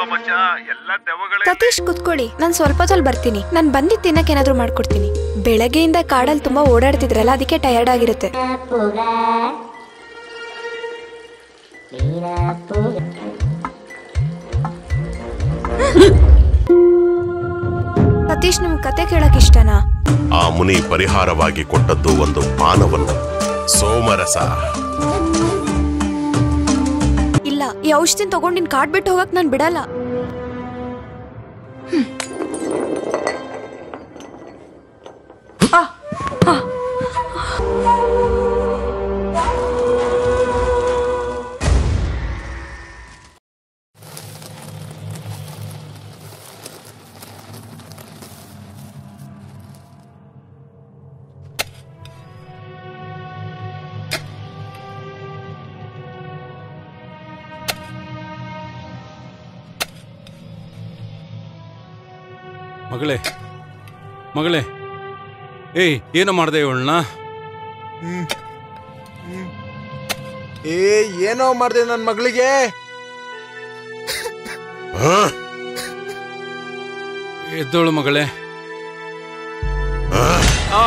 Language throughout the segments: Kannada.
ಮಚ್ಚ ಎಲ್ಲ ದೆವ್ವಗಳೇ ಸತೀಶ್ ಕುತ್ಕೊಳ್ಳಿ ನಾನ್ ಸ್ವಲ್ಪ ಹೊತ್ತಲ್ಲಿ ಬರ್ತೀನಿ ನಾನ್ ಬಂದಿದ್ ತಿನ್ನಕ್ ಏನಾದ್ರೂ ಮಾಡ್ಕೊಡ್ತೀನಿ ಬೆಳಗ್ಗೆಯಿಂದ ಕಾಡಲ್ಲಿ ತುಂಬಾ ಓಡಾಡ್ತಿದ್ರಲ್ಲ ಅದಕ್ಕೆ ಟಯರ್ಡ್ ಆಗಿರುತ್ತೆ ಸತೀಶ್ ನಿಮ್ ಕತೆ ಕೇಳಕ್ ಇಷ್ಟನಾ ಆ ಮುನಿ ಪರಿಹಾರವಾಗಿ ಕೊಟ್ಟದ್ದು ಒಂದು ಪಾನವನ್ನು ಸೋಮರಸ ಇಲ್ಲ ಈ ಔಷಧಿನ ತಗೊಂಡ್ ನಿನ್ ಕಾಡ್ ಬಿಟ್ಟು ಹೋಗಕ್ ನಾನ್ ಬಿಡಲ್ಲ ಮಗಳೇ ಮಗಳೇ ಏಯ್ ಏನೋ ಮಾಡ್ದೆ ಇವಳನ್ನ ಏ ಏನೋ ಮಾಡ್ದೆ ನನ್ ಮಗಳಿಗೆ ಹ? ಎದ್ದೋಳು ಮಗಳೇ ಹ? ಆ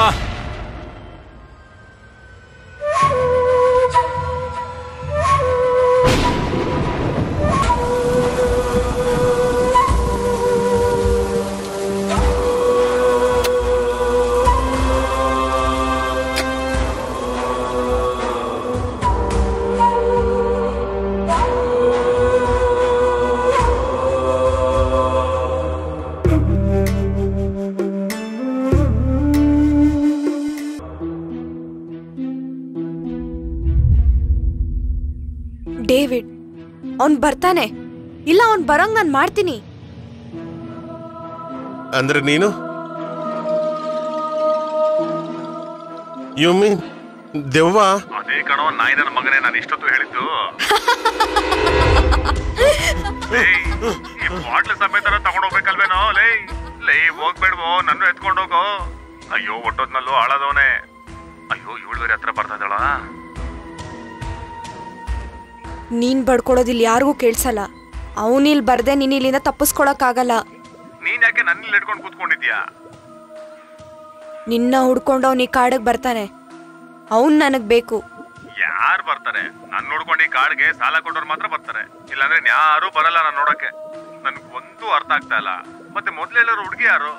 ಡೇವಿಡ್ ಅವ್ನ್ ಬರ್ತಾನೆ ಇಲ್ಲ ಅವ್ನ್ ಬರೋಂಗ್ ನಾನ್ ಮಾಡ್ತೀನಿ ಅಂದ್ರೆ ನೀನು ಯು ಮೀನ್ ದೆವ್ವ ಅದೇ ಕಣೋ ನಾಯಿ ನನ್ನ ಮಗನೇ ನಾನು ಇಷ್ಟೊತ್ತು ಹೇಳಿದ್ದು ಏಯ್, ಈ ಬಾಟ್ಲು ಸಮೇತ ತಗೊಂಡೋಗ್ಬೇಕಲ್ವೇನೋ ಲೇ ಲೇ ಹೋಗ್ಬೇಡ್ವೋ ನನ್ನ ಎತ್ಕೊಂಡೋಗೋ ಅಯ್ಯೋ ಒಟ್ಟೋದ್ನಲ್ಲೂ ಹಾಳಾದವನೇ ಅಯ್ಯೋ ಇವಳು ಬೇರೆ ಹತ್ರ ಬರ್ತಾ ಇದ್ದಾಳ ನೀನ್ ಬಡ್ಕೊಳೋದಿಲ್ ಯಾರಿಗೂ ಕೇಳ್ಸಲ್ಲ ಅವನಿಲ್ ಬರ್ದೆ ನೀನ್ ಇಲ್ಲಿಂದ ತಪ್ಪಿಸ್ಕೊಳಕ್ಕಾಗಲ್ಲ ನೀನ್ ಯಾಕೆ ನನ್ನ ಹಿಡ್ಕೊಂಡು ಕೂತ್ಕೊಂಡಿದ್ಯಾ ನಿನ್ನ ಹುಡ್ಕೊಂಡು ಅವ್ನ್ ಈ ಕಾಡಕ್ ಬರ್ತಾನೆ ಅವನ್ ನನಗ್ ಬೇಕು ಯಾರು ಬರ್ತಾರೆ ನನ್ನ ನೋಡ್ಕೊಂಡು ಈ ಕಾಡ್ಗೆ ಸಾಲ ಕೊಟ್ಟವ್ರು ಮಾತ್ರ ಬರ್ತಾರೆ ಇಲ್ಲಾಂದ್ರೆ ಯಾರು ಬರಲ್ಲ ನಾನು ನೋಡಕ್ಕೆ ನನ್ಗೆ ಒಂದು ಅರ್ಥ ಆಗ್ತಾ ಇಲ್ಲ ಮತ್ತೆ ಮೊದ್ಲು ಹೇಳೋರು ಹುಡುಗಿ ಯಾರು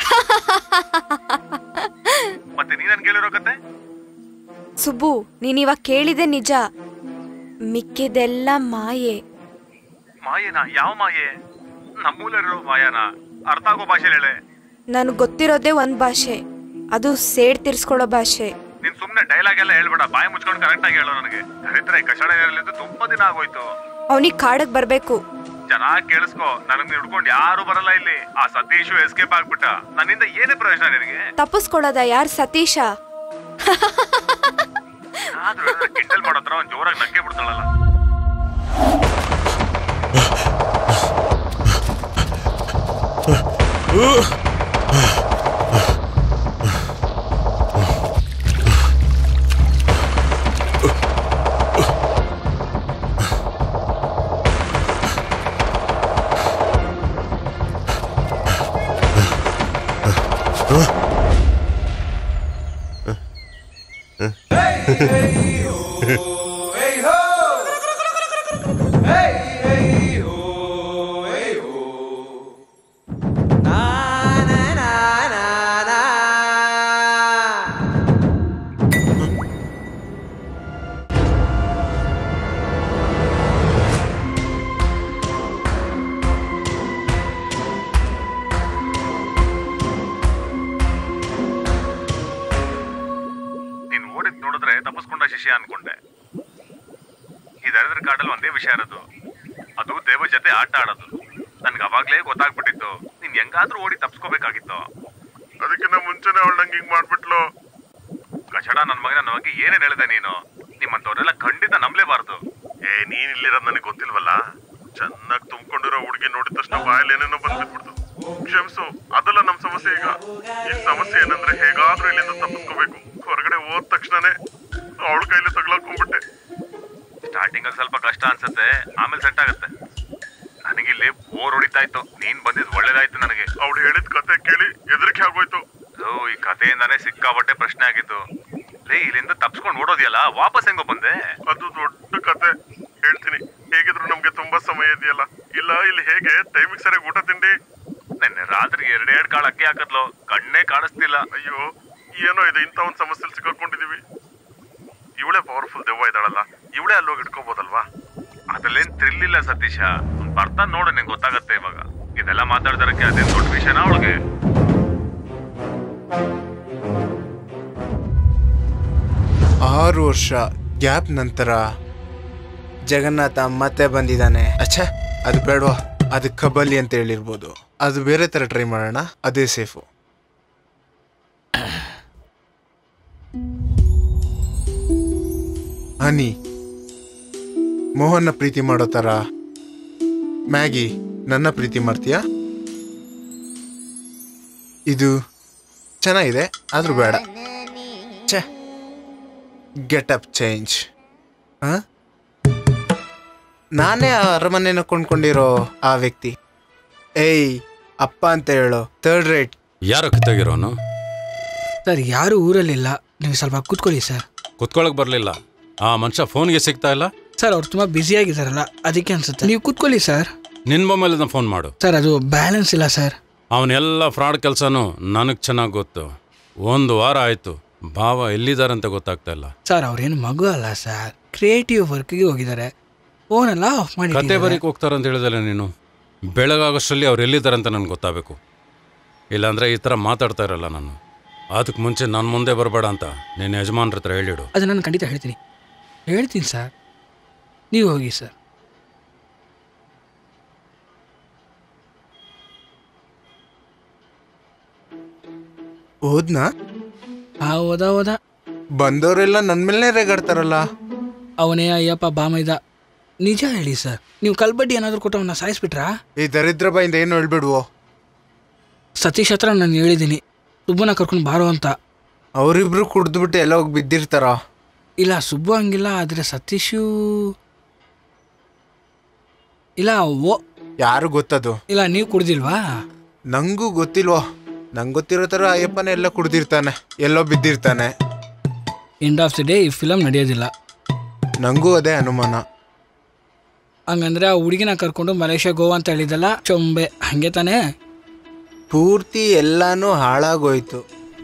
ಮತ್ತೆ ನೀ ನನ್ಗೆ ಹೇಳಿರೋ ಕತೆ ಸುಬ್ಬು ನೀನ್ ಇವಾಗ ಕೇಳಿದೆ ನಿಜ ಮಿಕ್ಕಿದೆಲ್ಲ ಮಾಯೆ ಮಾಯೇನಾ ಯಾವ ಮಾಯೆ ನಮ್ಮೂಲಿರೋ ಮಾಯನ ಅರ್ಥ ಆಗೋ ಭಾಷೆಲಿ ಹೇಳೆ ನನ್ಗ್ ಗೊತ್ತಿರೋದೇ ಒಂದ್ ಭಾಷೆ ಅದು ಸೇಡ್ ತೀರ್ಸ್ಕೊಳ್ಳೋ ಭಾಷೆ ನೀನ್ ಸುಮ್ನೆ ಡೈಲಾಗ್ ಎಲ್ಲ ಹೇಳ್ಬೇಡ ಬಾಯಿ ಮುಚ್ಕೊಂಡು ಕರೆಕ್ಟ್ ಆಗಿ ಹೇಳೋ ನನಗೆ ಹರಿದ್ರೆ ಕಷಾಯ ಇರಲಿದ್ದು ತುಂಬಾ ದಿನ ಆಗೋಯ್ತು ಅವನಿಗೆ ಕಾಡಕ್ ಬರ್ಬೇಕು ಚೆನ್ನಾಗಿ ಕೇಳಿಸ್ಕೊ ನನಗ್ ಹಿಡ್ಕೊಂಡು ಯಾರು ಬರಲ್ಲ ಇಲ್ಲಿ ಆ ಸತೀಶು ಎಸ್ಕೇಪ್ ಆಗ್ಬಿಟ್ಟ ನನ್ನಿಂದ ಏನೇ ಪ್ರಯೋಜನ ನಿನಗೆ ತಪ್ಪಿಸ್ಕೊಳ್ಳೋದ ಯಾರ್ ಸತೀಶ ಆದ್ರೂ ಕಿಂಡಲ್ ಮಾಡೋ ಹತ್ರ ಒಂದ್ ಜೋರಾಗಿ ನಗ್ಗೆ ಬಿಡ್ತಾಳಲ್ಲ ನೀನ್ ಓಡಿದ್ ನೋಡಿದ್ರೆ ತಪ್ಪಿಸ್ಕೊಂಡ ಶಿಷ್ಯ ಅನ್ಕೊಂಡೆ ಈ ದರಿದ್ರ ಕಾಡಲ್ಲಿ ಒಂದೇ ವಿಷಯ ಇರೋದು ಅದು ದೇವ ಜೊತೆ ಆಟ ಆಡೋದು ನನ್ಗೆ ಅವಾಗ್ಲೇ ಗೊತ್ತಾಗ್ಬಿಟ್ಟಿತ್ತು ನೀನ್ ಹೆಂಗಾದ್ರೂ ಓಡಿ ತಪ್ಸ್ಕೋಬೇಕಾಗಿತ್ತು ಅದಕ್ಕಿಂತ ಮುಂಚೆನೆ ಅವಳು ನಂಗೆ ಹಿಂಗ್ ಮಾಡ್ಬಿಟ್ಲು ಕಚಡ ನನ್ ಮಗನ ನನ್ನ ಬಗ್ಗೆ ಏನೇನ್ ಹೇಳಿದೆ ನೀನು ನಿಮ್ಮಂತವ್ರೆಲ್ಲ ಖಂಡಿತ ನಂಬಲೇಬಾರ್ದು ಏ ನೀನ್ ಇಲ್ಲಿರೋದ್ ನನಗೆ ಗೊತ್ತಿಲ್ವಲ್ಲ ಚೆನ್ನಾಗಿ ತುಂಬಿಕೊಂಡಿರೋ ಹುಡುಗಿ ನೋಡಿದ ತಕ್ಷಣ ಬಾಯಲ್ಲಿ ಏನೇನೋ ಬಂದ್ಬಿಟ್ಬಿಡ್ತು ಕ್ಷಮಿಸು ಅದಲ್ಲ ನಮ್ ಸಮಸ್ಯೆ ಈಗ ಈ ಸಮಸ್ಯೆ ಏನಂದ್ರೆ ಹೇಗಾದ್ರೂ ಇಲ್ಲಿಂದ ತಪ್ಪಿಸ್ಕೋಬೇಕು ಹೊರಗಡೆ ಹೋದ ತಕ್ಷಣನೇ ಅವಳ ಕೈಲಿ ತಗ್ಲಾಕೊಂಡ್ಬಿಟ್ಟೆ ಸ್ಟಾರ್ಟಿಂಗ್ ಸ್ವಲ್ಪ ಕಷ್ಟ ಅನ್ಸುತ್ತೆ ಆಮೇಲೆ ಸೆಟ್ ಆಗುತ್ತೆ ನನಗಿಲ್ಲಿ ಬೋರ್ ಹೊಡಿತಾ ಇತ್ತು ನೀನ್ ಬಂದಿದ್ ಒಳ್ಳೇದಾಯ್ತು ನನಗೆ ಅವಳು ಹೇಳಿದ ಕತೆ ಕೇಳಿ ಹೆದರಿಕೆ ಆಗೋಯ್ತು ಓ ಈ ಕಥೆಯಿಂದಾನೇ ಸಿಕ್ಕಾಬಟ್ಟೆ ಪ್ರಶ್ನೆ ಆಗಿತ್ತು ಲೇ ಇಲ್ಲಿಂದ ತಪ್ಸ್ಕೊಂಡು ಓಡೋದಿಯಲ್ಲ ವಾಪಸ್ ಹೆಂಗೋ ಬಂದೆ ಅದು ದೊಡ್ಡ ಕತೆ ಹೇಳ್ತೀನಿ ಹೇಗಿದ್ರು ನಮ್ಗೆ ತುಂಬಾ ಸಮಯ ಇದೆಯಲ್ಲ ಇಲ್ಲ ಇಲ್ಲಿ ಹೇಗೆ ಟೈಮಿಗೆ ಸರಿಯಾಗಿ ಊಟ ತಿಂಡಿ ನಿನ್ನೆ ರಾತ್ರಿ ಎರಡೆರಡು ಕಾಳು ಅಕ್ಕಿ ಹಾಕದ್ಲು ಕಣ್ಣೇ ಕಾಣಿಸ್ತಿಲ್ಲ ಅಯ್ಯೋ ಏನೋ ಇದು ಇಂಥ ಒಂದು ಸಮಸ್ಯೆ ಸಿಕ್ಕಾಕೊಂಡಿದೀವಿ ಇವಳೇ ಪವರ್ಫುಲ್ ದೆವ್ವ ಇದ್ದಾಳಲ್ಲ ಇವಳೇ ಅಲ್ಲಿ ಹೋಗಿ ಇಟ್ಕೋಬೋದಲ್ವಾ ಅದ್ರಲ್ಲೇನ್ ಥ್ರಿಲ್ ಇಲ್ಲ ಸತೀಶ ಒಂದ್ ಬರ್ತಾ ನೋಡು ನಿಂಗೆ ಗೊತ್ತಾಗತ್ತೆ ಇವಾಗ ಇದೆಲ್ಲ ಮಾತಾಡ್ದರಕ್ಕೆ ಅದೇನ್ ದೊಡ್ಡ ವಿಷಯನಾ ಅವಳಿಗೆ ಆರು ವರ್ಷ ಗ್ಯಾಪ್ ನಂತರ ಜಗನ್ನಾಥ ಮತ್ತೆ ಬಂದಿದ್ದಾನೆ ಅಚ್ಚಾ ಅದು ಬೇಡವಾ ಅದು ಕಬಲ್ಲಿ ಅಂತ ಹೇಳಿರ್ಬೋದು ಅದು ಬೇರೆ ಥರ ಟ್ರೈ ಮಾಡೋಣ ಅದೇ ಸೇಫು ಹನಿ ಮೋಹನ್ನ ಪ್ರೀತಿ ಮಾಡೋ ಥರ ಮ್ಯಾಗಿ ನನ್ನ ಪ್ರೀತಿ ಮಾಡ್ತೀಯಾ ಇದು ಚೆನ್ನಾಗಿದೆ ಆದ್ರೂ ಬೇಡ ಛೇ ಗೆಟ್ ಅಪ್ ಚೇಂಜ್ ನಾನೇ ಆ ಅರಮನೆನ ಕೊಂಡ್ಕೊಂಡಿರೋ ಆ ವ್ಯಕ್ತಿ ಏಯ್ ಅಪ್ಪ ಅಂತ ಹೇಳೋ ಥರ್ಡ್ ರೇಟ್ ಯಾರೋ ಕಿತ್ತಾಗಿರೋನು ಸರ್ ಯಾರು ಊರಲ್ಲಿಲ್ಲ ನೀವು ಸ್ವಲ್ಪ ಕೂತ್ಕೊಳ್ಳಿ ಸರ್ ಕುತ್ಕೊಳಕ್ ಬರಲಿಲ್ಲ ಆ ಮನುಷ್ಯ ಫೋನ್ಗೆ ಸಿಗ್ತಾ ಇಲ್ಲ ಸರ್ ಅವ್ರು ತುಂಬ ಆಗಿದ್ದಾರಲ್ಲ ಅದಕ್ಕೆ ಅನ್ಸುತ್ತೆ ನೀವು ಕೂತ್ಕೊಳ್ಳಿ ಸರ್ ನಿನ್ನ ಮೊಬೈಲಿಂದ ಫೋನ್ ಮಾಡು ಸರ್ ಅದು ಬ್ಯಾಲೆನ್ಸ್ ಇಲ್ಲ ಸರ್ ಅವನೆಲ್ಲ ಫ್ರಾಡ್ ಕೆಲಸನೂ ನನಗೆ ಚೆನ್ನಾಗಿ ಗೊತ್ತು ಒಂದು ವಾರ ಆಯಿತು ಭಾವ ಎಲ್ಲಿದ್ದಾರಂತ ಗೊತ್ತಾಗ್ತಾ ಇಲ್ಲ ಸರ್ ಅವ್ರೇನು ಮಗು ಅಲ್ಲ ಸರ್ ಕ್ರಿಯೇಟಿವ್ ವರ್ಕ್ಗೆ ಹೋಗಿದ್ದಾರೆ ಫೋನೆಲ್ಲ ಆಫ್ ಮಾಡಿ ಕತೆ ಬರೀಕ್ ಹೋಗ್ತಾರಂತ ಹೇಳಿದಲ್ಲ ನೀನು ಬೆಳಗಾಗೋಷ್ಟರಲ್ಲಿ ಅವ್ರು ಎಲ್ಲಿದ್ದಾರಂತ ನನಗೆ ಗೊತ್ತಾಗಬೇಕು ಇಲ್ಲಾಂದ್ರೆ ಈ ಥರ ಮಾತಾಡ್ತಾ ಇರಲ್ಲ ನಾನು ಅದಕ್ಕೆ ಮುಂಚೆ ನನ್ನ ಮುಂದೆ ಬರಬೇಡ ಅಂತ ನಿನ್ನ ಯಜಮಾನ್ರ ಹತ್ರ ಹೇಳಿಡು ಅದು ನಾನು ಖಂಡಿತ ಹೇಳ್ತೀನಿ ಹೇಳ್ತೀನಿ ಸರ್ ನೀವು ಹೋಗಿ ಸರ್ ಹೋದ್ನಾ ಆ ಹೋದ ಹೋದ ಬಂದವರೆಲ್ಲ ನನ್ನ ಮೇಲೆ ರೇಗಾಡ್ತಾರಲ್ಲ ಅವನೇ ಅಯ್ಯಪ್ಪ ಬಾಮೈದ ನಿಜ ಹೇಳಿ ಸರ್ ನೀವು ಕಲ್ಬಡ್ಡಿ ಏನಾದರೂ ಕೊಟ್ಟು ಅವನ್ನ ಸಾಯಿಸ್ಬಿಟ್ರಾ ಈ ದರಿದ್ರ ಬಾಯಿಂದ ಏನು ಹೇಳ್ಬಿಡ್ವೋ ಸತೀಶ್ ಹತ್ರ ನಾನು ಹೇಳಿದ್ದೀನಿ ಸುಬ್ಬನ ಕರ್ಕೊಂಡು ಬಾರೋ ಅಂತ ಅವರಿಬ್ರು ಕುಡ್ದ್ಬಿಟ್ಟು ಎಲ್ಲ ಹೋಗಿ ಬಿದ್ದಿರ್ತಾರ ಇಲ್ಲ ಸುಬ್ಬು ಹಂಗಿಲ್ಲ ಆದರೆ ಸತೀಶು ಇಲ್ಲ ಓ ಯಾರು ಗೊತ್ತದು ಇಲ್ಲ ನೀವು ಕುಡ್ದಿಲ್ವಾ ನಂಗೂ ಗೊತ್ತಿಲ್ವೋ ನಂಗೆ ಗೊತ್ತಿರೋ ಥರ ಅಯ್ಯಪ್ಪನೇ ಎಲ್ಲ ಕುಡ್ದಿರ್ತಾನೆ ಎಲ್ಲೋ ಬಿದ್ದಿರ್ತಾನೆ ಎಂಡ್ ಆಫ್ ದಿ ಡೇ ಈ ಫಿಲಮ್ ನಡೆಯೋದಿಲ್ಲ ನಂಗೂ ಅದೇ ಅನುಮಾನ ಹಂಗಂದ್ರೆ ಆ ಹುಡುಗಿನ ಕರ್ಕೊಂಡು ಮಲೇಷ್ಯಾ ಗೋವಾ ಅಂತ ಹೇಳಿದಲ್ಲ ಚೊಂಬೆ ಹಂಗೆ ತಾನೇ ಪೂರ್ತಿ ಎಲ್ಲಾನು ಹಾಳಾಗೋಯ್ತು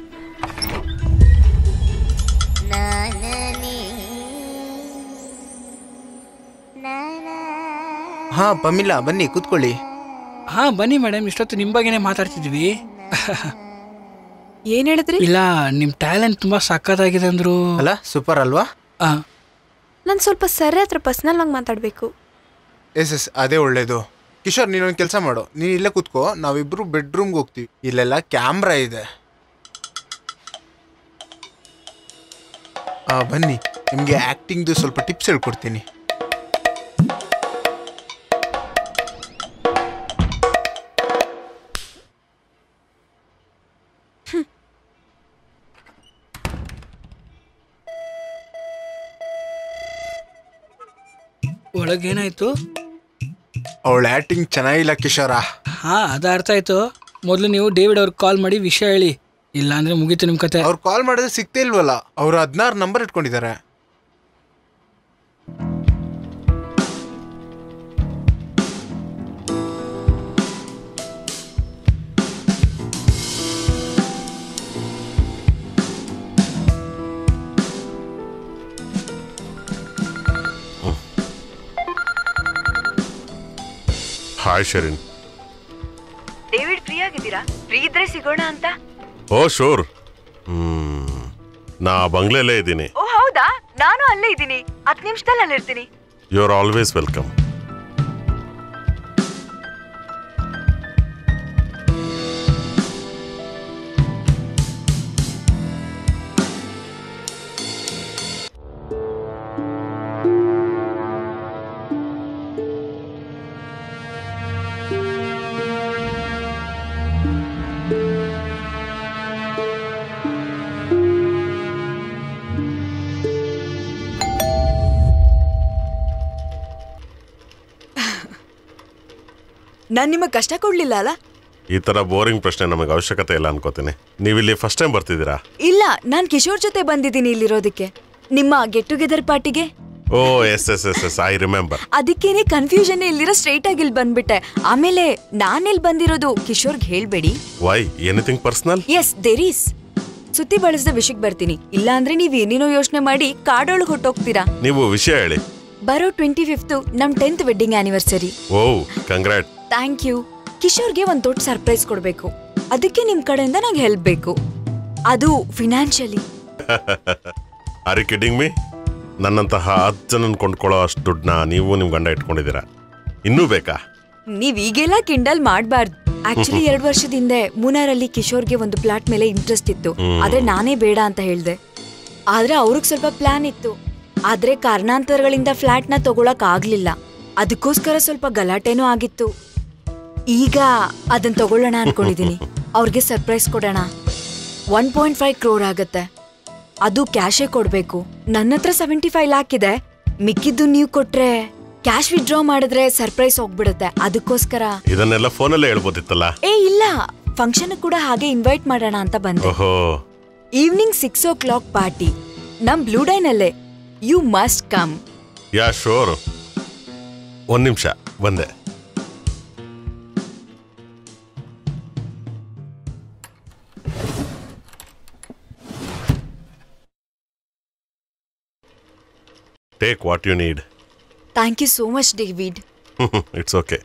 ಹಾ ಪಮಿಲಾ ಬನ್ನಿ ಕೂತ್ಕೊಳ್ಳಿ ಹಾ ಬನ್ನಿ ಮೇಡಮ್ ಇಷ್ಟೊತ್ತು ನಿಮ್ಮ ಬಗ್ಗೆನೇ ಮಾತಾಡ್ತಿದ್ವಿ ಏನ್ ಹೇಳಿದ್ರಿ ಇಲ್ಲ ನಿಮ್ಮ ಟ್ಯಾಲೆಂಟ್ ತುಂಬಾ ಸಕ್ಕತ್ತಾಗಿದೆ ಅಂದ್ರು ಅಲ್ಲ ಸೂಪರ್ ಅಲ್ವಾ ಆ, ನಾನು ಸ್ವಲ್ಪ ಸರ್ ಹತ್ರ ಪರ್ಸ್ನಲ್ ಆಗಿ ಮಾತಾಡಬೇಕು ಎಸ್ ಎಸ್ ಅದೇ ಒಳ್ಳೇದು ಕಿಶೋರ್ ನೀನೊಂದು ಕೆಲಸ ಮಾಡು ನೀನು ಇಲ್ಲೇ ಕೂತ್ಕೋ ನಾವಿಬ್ರು ಬೆಡ್ರೂಮ್ಗೆ ಹೋಗ್ತೀವಿ ಇಲ್ಲೆಲ್ಲ ಕ್ಯಾಮ್ರಾ ಇದೆ ಆ, ಬನ್ನಿ ನಿಮಗೆ ಆ್ಯಕ್ಟಿಂಗ್ದು ಸ್ವಲ್ಪ ಟಿಪ್ಸ್ ಹೇಳ್ಕೊಡ್ತೀನಿ ಒಳಗೇನಾಯ್ತು ಅವಳ ಆ್ಯಕ್ಟಿಂಗ್ ಚೆನ್ನಾಗಿಲ್ಲ ಕಿಶೋರ ಹಾ ಅದು ಅರ್ಥ ಆಯ್ತು ಮೊದಲು ನೀವು ಡೇವಿಡ್ ಅವ್ರಿಗೆ ಕಾಲ್ ಮಾಡಿ ವಿಷಯ ಹೇಳಿ ಇಲ್ಲ ಅಂದ್ರೆ ಮುಗೀತು ನಿಮ್ಮ ಕತೆ ಅವ್ರು ಕಾಲ್ ಮಾಡಿದ್ರೆ ಸಿಗ್ತೇ ಇಲ್ವಲ್ಲ ಅವ್ರು ಹದಿನಾರು ನಂಬರ್ ಇಟ್ಕೊಂಡಿದ್ದಾರೆ ಹಾಯ್ ಶರೀನ್ ಡೇವಿಡ್ ಫ್ರೀ ಆಗಿದ್ದೀರಾ ಫ್ರೀ ಇದ್ರೆ ಸಿಗೋಣ ಅಂತ ಓ ಶೋರ್ ಹ್ಮ್ ನಾ ಬಂಗ್ಲೆಲ್ಲೇ ಇದ್ದೀನಿ ಓ ಹೌದಾ ನಾನು ಅಲ್ಲೇ ಇದ್ದೀನಿ ಹತ್ತು ನಿಮಿಷದಲ್ಲಿ ಅಲ್ಲಿರ್ತೀನಿ ಯು ಆರ್ ಆಲ್ವೇಸ್ ವೆಲ್ಕಮ್ ನಾನ್ ನಿಮಗ್ ಕಷ್ಟ ಕೊಡ್ಲಿಲ್ಲ ಅಲ್ಲ ಈ ತರ ಬೋರಿಂಗ್ ಪ್ರಶ್ನೆ ನಮಗೆ ಅವಶ್ಯಕತೆ ಇಲ್ಲ ಅನ್ಕೋತೀನಿ ನೀವಿಲ್ಲಿ ಫಸ್ಟ್ ಟೈಮ್ ಬರ್ತಿದ್ದೀರಾ ಇಲ್ಲ ನಾನ್ ಕಿಶೋರ್ ಜೊತೆ ಬಂದಿದ್ದೀನಿ ಇಲ್ಲಿರೋದಕ್ಕೆ ನಿಮ್ಮ ಗೆಟ್ ಟುಗೆದರ್ ಪಾರ್ಟಿಗೆ oh yes yes yes yes I remember ಅದಕ್ಕೇನೆ ಕನ್ಫ್ಯೂಷನ್ ಇಲ್ಲಿರೋ ಸ್ಟ್ರೈಟ್ ಆಗಿ ಇಲ್ಲಿ ಬಂದ್ಬಿಟ್ಟೆ ಆಮೇಲೆ ನಾನಿಲ್ಲಿ ಬಂದಿರೋದು ಕಿಶೋರ್ಗೆ ಹೇಳ್ಬೇಡಿ why anything personal yes there is ಸುತ್ತಿ ಬಳಸದ ವಿಷಯಕ್ಕೆ ಬರ್ತೀನಿ ಇಲ್ಲ ಅಂದ್ರೆ ನೀವ್ ಏನೇನೋ ಯೋಚನೆ ಮಾಡಿ ಕಾಡೊಳಗೆ ಹೊಟ್ಟೋಗ್ತೀರಾ ನೀವು ವಿಷಯ ಹೇಳಿ ಬರೋ ಟ್ವೆಂಟಿ ಫಿಫ್ತ್ ನಮ್ tenth wedding anniversary oh congrat thank you ಕಿಶೋರ್ಗೆ ಒಂದ್ ದೊಡ್ಡ ಸರ್ಪ್ರೈಸ್ ಕೊಡ್ಬೇಕು ಅದಕ್ಕೆ ನಿಮ್ ಕಡೆಯಿಂದ ನಂಗೆ ಹೆಲ್ಪ್ ಬೇಕು ಅದು ಫಿನಾನ್ಷಿಯಲಿ ಆರ್ ಕಿಡಿಂಗ್ ಮೀ ನನ್ನಂತಹ ಹತ್ತು ಜನನ್ ಕೊಂಡ್ಕೊಳ್ಳೋ ಅಷ್ಟು ದುಡ್ಡನ್ನ ನೀವು ನಿಮ್ ಗಂಡ ಇಟ್ಕೊಂಡಿದ್ದೀರಾ ಇನ್ನೂ ಬೇಕಾ ನೀವ್ ಈಗೆಲ್ಲ ಕಿಂಡಲ್ ಮಾಡ್ಬಾರ್ದು ಆಕ್ಚುಲಿ ಎರಡ್ ವರ್ಷದ ಹಿಂದೆ ಮೂನಾರಲ್ಲಿ ಕಿಶೋರ್ಗೆ ಒಂದು ಪ್ಲಾಟ್ ಮೇಲೆ ಇಂಟ್ರೆಸ್ಟ್ ಇತ್ತು ಆದ್ರೆ ನಾನೇ ಬೇಡ ಅಂತ ಹೇಳ್ದೆ ಆದ್ರೆ ಅವ್ರಿಗೆ ಸ್ವಲ್ಪ ಪ್ಲಾನ್ ಇತ್ತು ಆದ್ರೆ ಕಾರಣಾಂತರಗಳಿಂದ ಫ್ಲಾಟ್ ನ ತಗೊಳಕ್ ಆಗ್ಲಿಲ್ಲ ಅದಕ್ಕೋಸ್ಕರ ಸ್ವಲ್ಪ ಗಲಾಟೆನೂ ಆಗಿತ್ತು ಈಗ ಅದನ್ನ ತಗೊಳ್ಳೋಣ ಅನ್ಕೊಂಡಿದೀನಿ ಅವ್ರಿಗೆ ಸರ್ಪ್ರೈಸ್ ಕೊಡೋಣ ಒನ್ ಪಾಯಿಂಟ್ ಫೈವ್ ಕ್ರೋರ್ ಆಗತ್ತೆ ಅದು ಕ್ಯಾಶೇ ಕೊಡ್ಬೇಕು ನನ್ನ ಹತ್ರ ಸೆವೆಂಟಿ ಫೈವ್ ಲ್ಯಾಕ್ ಇದೆ ಮಿಕ್ಕಿದ್ದು ನೀವು ಕೊಟ್ರೆ ಕ್ಯಾಶ್ ವಿತ್ಡ್ರಾ ಮಾಡಿದ್ರೆ ಸರ್ಪ್ರೈಸ್ ಹೋಗ್ಬಿಡುತ್ತೆ ಅದಕ್ಕೋಸ್ಕರ ಇದನ್ನೆಲ್ಲ ಫೋನಲ್ಲೇ ಹೇಳ್ಬೋದಿತ್ತಲ್ಲ ಏ ಇಲ್ಲ ಫಂಕ್ಷನ್ ಕೂಡ ಹಾಗೆ ಇನ್ವೈಟ್ ಮಾಡೋಣ ಅಂತ ಬಂದೆ ಓಹೋ evening six o'clock party ನಮ್ ಬ್ಲೂ ಡೈನ್ ಅಲ್ಲೇ you must come yeah sure ಒಂದ್ ನಿಮಿಷ ಬಂದೆ take what you need thank you so much David it's okay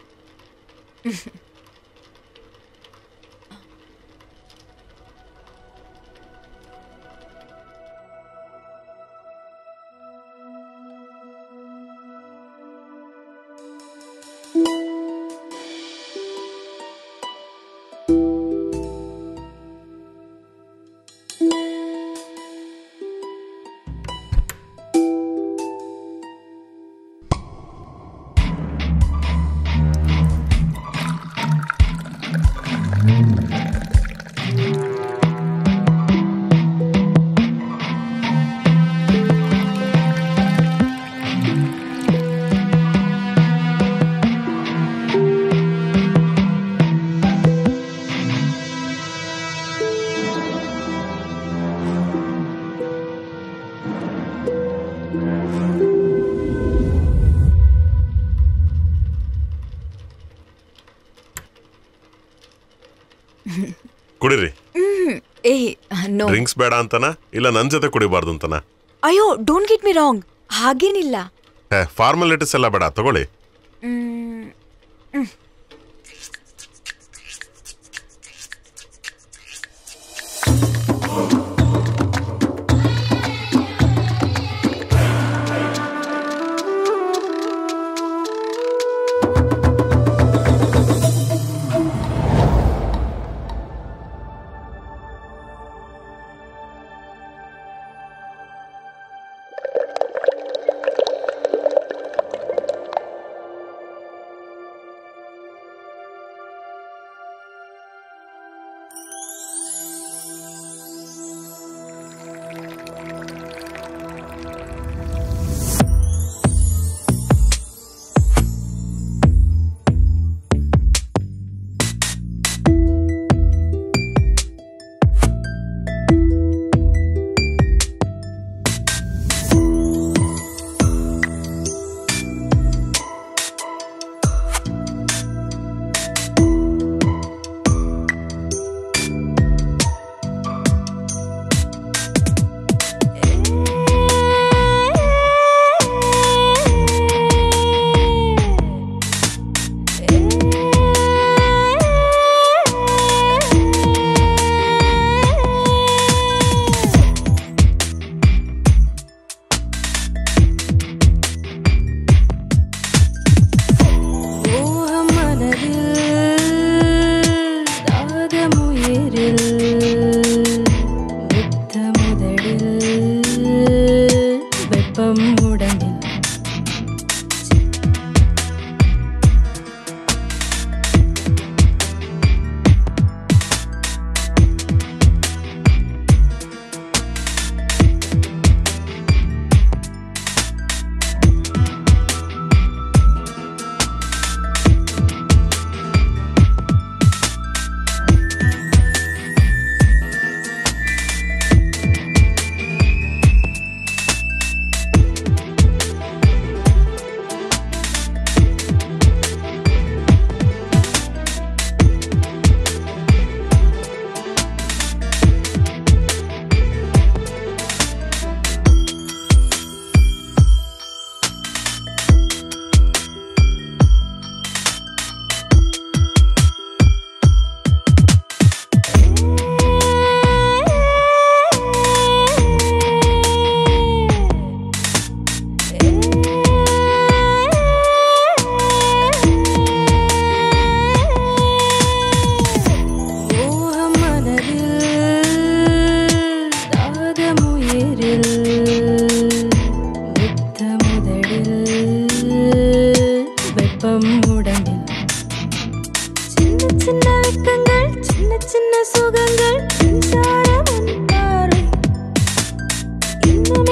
ಕುಡಿರಿ ಏ ನೋ ಡ್ರಿಂಕ್ಸ್ ಬೇಡ ಅಂತನ ಇಲ್ಲ ನನ್ ಜೊತೆ ಕುಡಿಬಾರ್ದು ಅಂತನ ಅಯ್ಯೋ ಡೋಂಟ್ ಗೆಟ್ ಮಿ ರಾಂಗ್ ಹಾಗೇನಿಲ್ಲ ಫಾರ್ಮಾಲಿಟೀಸ್ ಎಲ್ಲ ಬೇಡ ತಗೊಳ್ಳಿ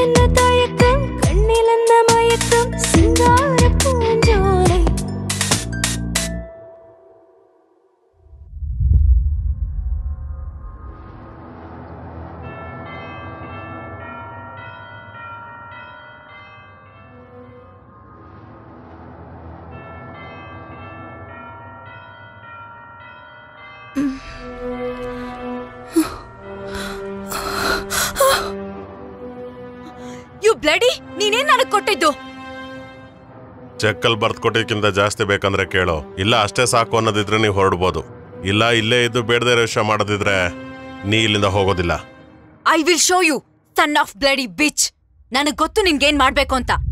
என்ன தயக்கம் கண்ணில் அந்த மயக்கம் சிங்கார பூஞ்சோலை ಯು ಬ್ಲಡಿ ನೀನೇನ್ ನನಗ್ ಕೊಟ್ಟಿದ್ದು ಚೆಕ್ಕಲ್ಲಿ ಬರ್ದ್ ಕೊಟ್ಟಿದ್ಕಿಂತ ಜಾಸ್ತಿ ಬೇಕಂದ್ರೆ ಕೇಳು ಇಲ್ಲ ಅಷ್ಟೇ ಸಾಕು ಅನ್ನೋದಿದ್ರೆ ನೀವು ಹೊರಡ್ಬೋದು ಇಲ್ಲ ಇಲ್ಲೇ ಇದ್ದು ಬೇಡದೇ ಇರೋ ವಿಷಯ ಮಾಡೋದಿದ್ರೆ ನೀ ಇಲ್ಲಿಂದ ಹೋಗೋದಿಲ್ಲ I will show you son of bloody bitch ನನಗ್ ಗೊತ್ತು ನಿನ್ಗೇನ್ ಮಾಡ್ಬೇಕು ಅಂತ